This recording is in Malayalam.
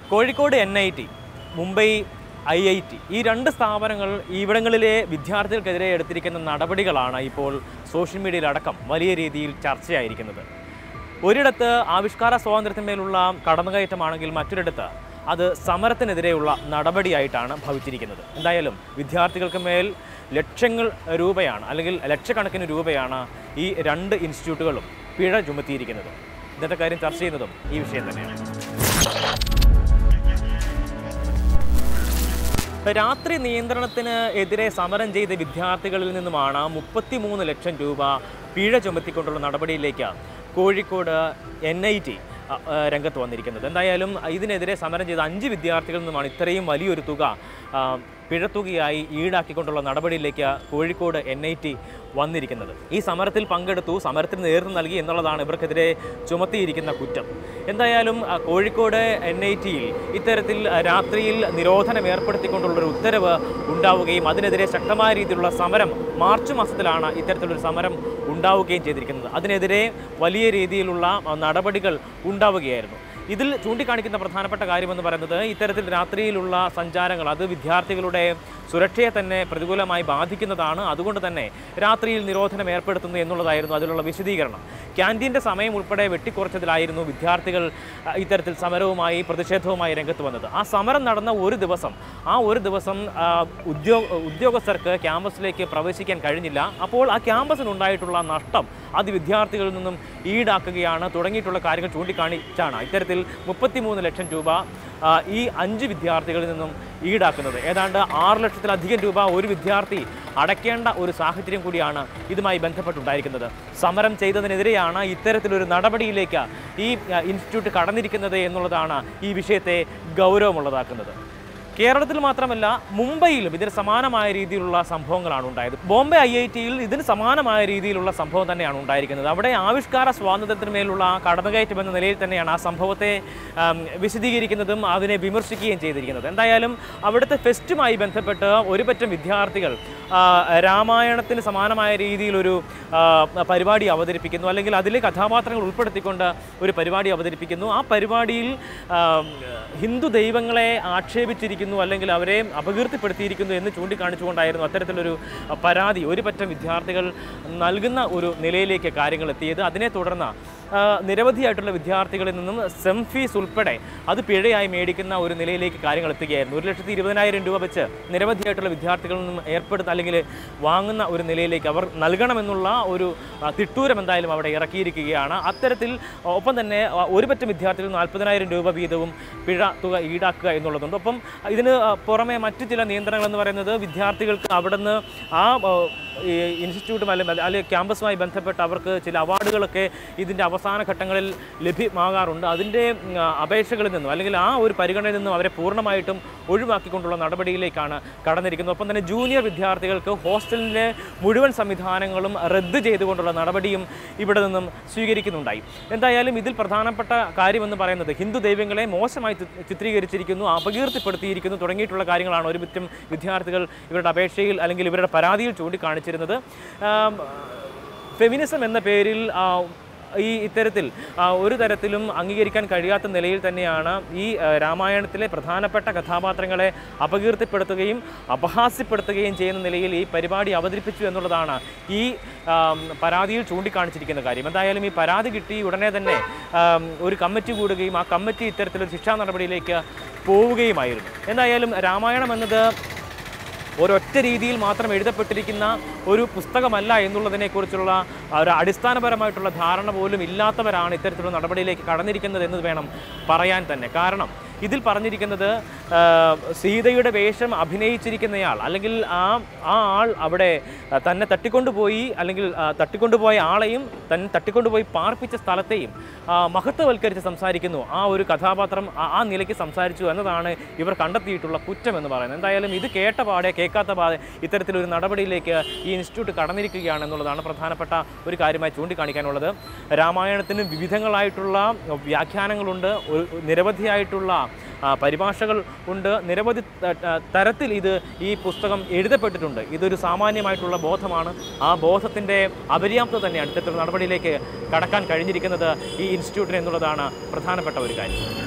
Kozhikode N I T Mumbai I I T ഈ രണ്ട് സ്ഥാപനങ്ങൾ ഇവിടങ്ങളിലെ വിദ്യാർത്ഥികൾക്കെതിരെ എടുത്തിരിക്കുന്ന നടപടികളാണ് ഇപ്പോൾ സോഷ്യൽ മീഡിയയിലടക്കം വലിയ രീതിയിൽ ചർച്ചയായിരിക്കുന്നത് ഒരിടത്ത് ആവിഷ്കാര സ്വാതന്ത്ര്യത്തിന്മേലുള്ള കടന്നുകയറ്റമാണെങ്കിൽ മറ്റൊരിടത്ത് അത് സമരത്തിനെതിരെയുള്ള നടപടിയായിട്ടാണ് ഭവിച്ചിരിക്കുന്നത് എന്തായാലും വിദ്യാർത്ഥികൾക്ക് മേൽ ലക്ഷങ്ങൾ രൂപയാണ് അല്ലെങ്കിൽ ലക്ഷക്കണക്കിന് രൂപയാണ് ഈ രണ്ട് ഇൻസ്റ്റിറ്റ്യൂട്ടുകളും പിഴ ചുമത്തിയിരിക്കുന്നത് ഇന്നത്തെ കാര്യം ചർച്ച ചെയ്യുന്നതും ഈ വിഷയം തന്നെയാണ് രാത്രി നിയന്ത്രണത്തിന് എതിരെ സമരം ചെയ്ത വിദ്യാർത്ഥികളിൽ നിന്നുമാണ് മുപ്പത്തിമൂന്ന് ലക്ഷം രൂപ പിഴ ചുമത്തിക്കൊണ്ടുള്ള നടപടിയിലേക്ക് കോഴിക്കോട് എൻ ഐ ടി രംഗത്ത് വന്നിരിക്കുന്നത് എന്തായാലും ഇതിനെതിരെ സമരം ചെയ്ത അഞ്ച് വിദ്യാർത്ഥികളിൽ നിന്നുമാണ് ഇത്രയും വലിയൊരു തുക ആ, പിഴത്തുകയായി ഈടാക്കിക്കൊണ്ടുള്ള നടപടിയിലേക്ക് കോഴിക്കോട് എൻ ഐ ടി വന്നിരിക്കുന്നത് ഈ സമരത്തിൽ പങ്കെടുത്തു സമരത്തിന് നേതൃത്വം നൽകി എന്നുള്ളതാണ് ഇവർക്കെതിരെ ചുമത്തിയിരിക്കുന്ന കുറ്റം എന്തായാലും ആ, കോഴിക്കോട് എൻ ഐ ടിയിൽ ഇത്തരത്തിൽ ആ, രാത്രിയിൽ നിരോധനം ഏർപ്പെടുത്തിക്കൊണ്ടുള്ളൊരു ഉത്തരവ് ഉണ്ടാവുകയും അതിനെതിരെ ശക്തമായ രീതിയിലുള്ള സമരം മാർച്ച് മാസത്തിലാണ് ഇത്തരത്തിലൊരു സമരം ഉണ്ടാവുകയും ചെയ്തിരിക്കുന്നത് അതിനെതിരെ വലിയ രീതിയിലുള്ള ആ, നടപടികൾ ഉണ്ടാവുകയായിരുന്നു ഇതിൽ ചൂണ്ടിക്കാണിക്കുന്ന പ്രധാനപ്പെട്ട കാര്യമെന്ന് പറയുന്നത് ഇത്തരത്തിൽ രാത്രിയിലുള്ള സഞ്ചാരങ്ങൾ അത് വിദ്യാർത്ഥികളുടെ സുരക്ഷയെ തന്നെ പ്രതികൂലമായി ബാധിക്കുന്നതാണ് അതുകൊണ്ട് തന്നെ രാത്രിയിൽ നിരോധനം ഏർപ്പെടുത്തുന്നു എന്നുള്ളതായിരുന്നു അതിലുള്ള വിശദീകരണം ക്യാൻറ്റീൻ്റെ സമയം ഉൾപ്പെടെ വെട്ടിക്കുറച്ചതിലായിരുന്നു വിദ്യാർത്ഥികൾ ആ, ഇത്തരത്തിൽ സമരവുമായി പ്രതിഷേധവുമായി രംഗത്ത് വന്നത് ആ സമരം നടന്ന ഒരു ദിവസം ആ ഒരു ദിവസം ആ, ഉദ്യോഗ ഉദ്യോഗസ്ഥർക്ക് ക്യാമ്പസിലേക്ക് പ്രവേശിക്കാൻ കഴിഞ്ഞില്ല അപ്പോൾ ആ ക്യാമ്പസിനുണ്ടായിട്ടുള്ള നഷ്ടം അത് വിദ്യാർത്ഥികളിൽ നിന്നും ഈടാക്കുകയാണ് തുടങ്ങിയിട്ടുള്ള കാര്യങ്ങൾ ചൂണ്ടിക്കാണിച്ചാണ് ഇത്തരത്തിൽ മുപ്പത്തിമൂന്ന് ലക്ഷം രൂപ ആ, ഈ അഞ്ച് വിദ്യാർത്ഥികളിൽ നിന്നും ഈടാക്കുന്നത് ഏതാണ്ട് ആറ് ലക്ഷത്തിലധികം രൂപ ഒരു വിദ്യാർത്ഥി അടയ്ക്കേണ്ട ഒരു സാഹചര്യം കൂടിയാണ് ഇതുമായി ബന്ധപ്പെട്ടുണ്ടായിരിക്കുന്നത് സമരം ചെയ്തതിനെതിരെയാണ് ഇത്തരത്തിലൊരു നടപടിയിലേക്ക് ഈ ആ, ഇൻസ്റ്റിറ്റ്യൂട്ട് കടന്നിരിക്കുന്നത് എന്നുള്ളതാണ് ഈ വിഷയത്തെ ഗൗരവമുള്ളതാക്കുന്നത് കേരളത്തിൽ മാത്രമല്ല മുംബൈയിലും ഇതിന് സമാനമായ രീതിയിലുള്ള സംഭവങ്ങളാണ് ഉണ്ടായത് ബോംബെ ഐ ഐ ടിയിൽ ഇതിന് സമാനമായ രീതിയിലുള്ള സംഭവം തന്നെയാണ് ഉണ്ടായിരിക്കുന്നത് അവിടെ ആവിഷ്കാര സ്വാതന്ത്ര്യത്തിന് മേലുള്ള കടന്നുകയറ്റം എന്ന നിലയിൽ തന്നെയാണ് ആ സംഭവത്തെ ആം, വിശദീകരിക്കുന്നതും അതിനെ വിമർശിക്കുകയും ചെയ്തിരിക്കുന്നത് എന്തായാലും അവിടുത്തെ ഫെസ്റ്റുമായി ബന്ധപ്പെട്ട് ഒരുപറ്റം വിദ്യാർത്ഥികൾ ആ, രാമായണത്തിന് സമാനമായ രീതിയിലൊരു ആ, പരിപാടി അവതരിപ്പിക്കുന്നു അല്ലെങ്കിൽ അതിലെ കഥാപാത്രങ്ങൾ ഉൾപ്പെടുത്തിക്കൊണ്ട് ഒരു പരിപാടി അവതരിപ്പിക്കുന്നു ആ പരിപാടിയിൽ ആ, ഹിന്ദു ദൈവങ്ങളെ ആക്ഷേപിച്ചിരിക്കുന്നു അല്ലെങ്കിൽ അവരെ അപകീർത്തിപ്പെടുത്തിയിരിക്കുന്നു എന്ന് ചൂണ്ടിക്കാണിച്ചുകൊണ്ടായിരുന്നു അത്തരത്തിലൊരു പരാതി ഒരു പറ്റം വിദ്യാർത്ഥികൾ നൽകുന്ന ഒരു നിലയിലേക്ക് കാര്യങ്ങൾ എത്തിയത് അതിനെ തുടർന്ന് ആ, നിരവധിയായിട്ടുള്ള വിദ്യാർത്ഥികളിൽ നിന്നും സെം ഫീസ് ഉൾപ്പെടെ അത് പിഴയായി മേടിക്കുന്ന ഒരു നിലയിലേക്ക് കാര്യങ്ങൾ എത്തുകയായിരുന്നു ഒരു ലക്ഷത്തി ഇരുപതിനായിരം രൂപ വെച്ച് നിരവധിയായിട്ടുള്ള വിദ്യാർത്ഥികളിൽ നിന്നും ഏർപ്പെടുന്ന അല്ലെങ്കിൽ വാങ്ങുന്ന ഒരു നിലയിലേക്ക് അവർ നൽകണമെന്നുള്ള ഒരു ആ, തിട്ടൂരം എന്തായാലും അവിടെ ഇറക്കിയിരിക്കുകയാണ് അത്തരത്തിൽ ഒപ്പം തന്നെ ആ, ഒരു പറ്റം വിദ്യാർത്ഥികൾ നാൽപ്പതിനായിരം രൂപ വീതവും പിഴ തുക ഈടാക്കുക എന്നുള്ളതുണ്ട് ഒപ്പം ഇതിന് ആ, പുറമെ മറ്റു ചില നിയന്ത്രണങ്ങൾ എന്ന് പറയുന്നത് വിദ്യാർത്ഥികൾക്ക് അവിടുന്ന് ആ ആ, ഈ ഇൻസ്റ്റിറ്റ്യൂട്ടും അല്ലെങ്കിൽ അല്ലെങ്കിൽ ക്യാമ്പസുമായി ബന്ധപ്പെട്ട് അവർക്ക് ചില അവാർഡുകളൊക്കെ ഇതിൻ്റെ അവസാന ഘട്ടങ്ങളിൽ ലഭ്യമാകാറുണ്ട് അതിൻ്റെ ഉം, ആ, അപേക്ഷകളിൽ നിന്നും അല്ലെങ്കിൽ ആ ഒരു പരിഗണനയിൽ നിന്നും അവരെ പൂർണ്ണമായിട്ടും ഒഴിവാക്കിക്കൊണ്ടുള്ള നടപടിയിലേക്കാണ് കടന്നിരിക്കുന്നത് ഒപ്പം തന്നെ ജൂനിയർ വിദ്യാർത്ഥികൾക്ക് ഹോസ്റ്റലിലെ മുഴുവൻ സംവിധാനങ്ങളും റദ്ദ് ചെയ്തുകൊണ്ടുള്ള നടപടിയും ഇവിടെ നിന്നും സ്വീകരിക്കുന്നുണ്ടായി എന്തായാലും ഇതിൽ പ്രധാനപ്പെട്ട കാര്യമെന്ന് പറയുന്നത് ഹിന്ദു ദൈവങ്ങളെ മോശമായി ചി- ചിത്രീകരിച്ചിരിക്കുന്നു അപകീർത്തിപ്പെടുത്തിയിരിക്കുന്നു തുടങ്ങിയിട്ടുള്ള കാര്യങ്ങളാണ് ഒരു പറ്റം വിദ്യാർത്ഥികൾ ഇവരുടെ അപേക്ഷയിൽ അല്ലെങ്കിൽ ഇവരുടെ പരാതിയിൽ ചൂണ്ടിക്കാണിച്ചിരുന്നത് ആം, ഫെമിനിസം എന്ന പേരിൽ ആ, ഈ ഇത്തരത്തിൽ ആ, ഒരു തരത്തിലും അംഗീകരിക്കാൻ കഴിയാത്ത നിലയിൽ തന്നെയാണ് ഈ ആ, രാമായണത്തിലെ പ്രധാനപ്പെട്ട കഥാപാത്രങ്ങളെ അപകീർത്തിപ്പെടുത്തുകയും അപഹാസ്യപ്പെടുത്തുകയും ചെയ്യുന്ന നിലയിൽ ഈ പരിപാടി അവതരിപ്പിച്ചു എന്നുള്ളതാണ് ഈ ആം, പരാതിയിൽ ചൂണ്ടിക്കാണിച്ചിരിക്കുന്ന കാര്യം എന്തായാലും ഈ പരാതി കിട്ടി ഉടനെ തന്നെ ആം, ഒരു കമ്മിറ്റി കൂടുകയും ആ കമ്മിറ്റി ഇത്തരത്തിലൊരു ശിക്ഷാ നടപടിയിലേക്ക് പോവുകയുമായിരുന്നു എന്തായാലും രാമായണം എന്നത് ഒരൊറ്റ രീതിയിൽ മാത്രം എഴുതപ്പെട്ടിരിക്കുന്ന ഒരു പുസ്തകമല്ല എന്നുള്ളതിനെക്കുറിച്ചുള്ള ആ ഒരു അടിസ്ഥാനപരമായിട്ടുള്ള ധാരണ പോലും ഇല്ലാത്തവരാണ് ഇത്തരത്തിലുള്ള നടപടിയിലേക്ക് കടന്നിരിക്കുന്നത് എന്ന് വേണം പറയാൻ തന്നെ കാരണം ഇതിൽ പറഞ്ഞിരിക്കുന്നത് ആ, സീതയുടെ വേഷം അഭിനയിച്ചിരിക്കുന്നയാൾ അല്ലെങ്കിൽ ആ ആ ആൾ അവിടെ ആ, തന്നെ തട്ടിക്കൊണ്ടുപോയി അല്ലെങ്കിൽ ആ, തട്ടിക്കൊണ്ടുപോയ ആളെയും തന്നെ തട്ടിക്കൊണ്ടുപോയി പാർപ്പിച്ച സ്ഥലത്തെയും ആ, മഹത്വവൽക്കരിച്ച് സംസാരിക്കുന്നു ആ ഒരു കഥാപാത്രം ആ- ആ നിലയ്ക്ക് സംസാരിച്ചു എന്നതാണ് ഇവർ കണ്ടെത്തിയിട്ടുള്ള കുറ്റം എന്ന് പറയുന്നത് എന്തായാലും ഇത് കേട്ട പാടെ കേൾക്കാത്ത പാടെ ഇത്തരത്തിലൊരു നടപടിയിലേക്ക് ഈ ഇൻസ്റ്റിറ്റ്യൂട്ട് കടന്നിരിക്കുകയാണ് എന്നുള്ളതാണ് പ്രധാനപ്പെട്ട ഒരു കാര്യമായി ചൂണ്ടിക്കാണിക്കാനുള്ളത് രാമായണത്തിന് വിവിധങ്ങളായിട്ടുള്ള വ്യാഖ്യാനങ്ങളുണ്ട് ഒരു- നിരവധിയായിട്ടുള്ള ആ, പരിഭാഷകൾ ഉണ്ട് നിരവധി ത- ത- തരത്തിൽ ഇത് ഈ പുസ്തകം എഴുതപ്പെട്ടിട്ടുണ്ട് ഇതൊരു സാമാന്യമായിട്ടുള്ള ബോധമാണ് ആ ബോധത്തിൻ്റെ അപര്യാപ്തത തന്നെയാണ് ഇത്തരത്തിലുള്ള നടപടിയിലേക്ക് കടക്കാൻ കഴിഞ്ഞിരിക്കുന്നത് ഈ ഇൻസ്റ്റിറ്റ്യൂട്ടിന് എന്നുള്ളതാണ് പ്രധാനപ്പെട്ട ഒരു കാര്യം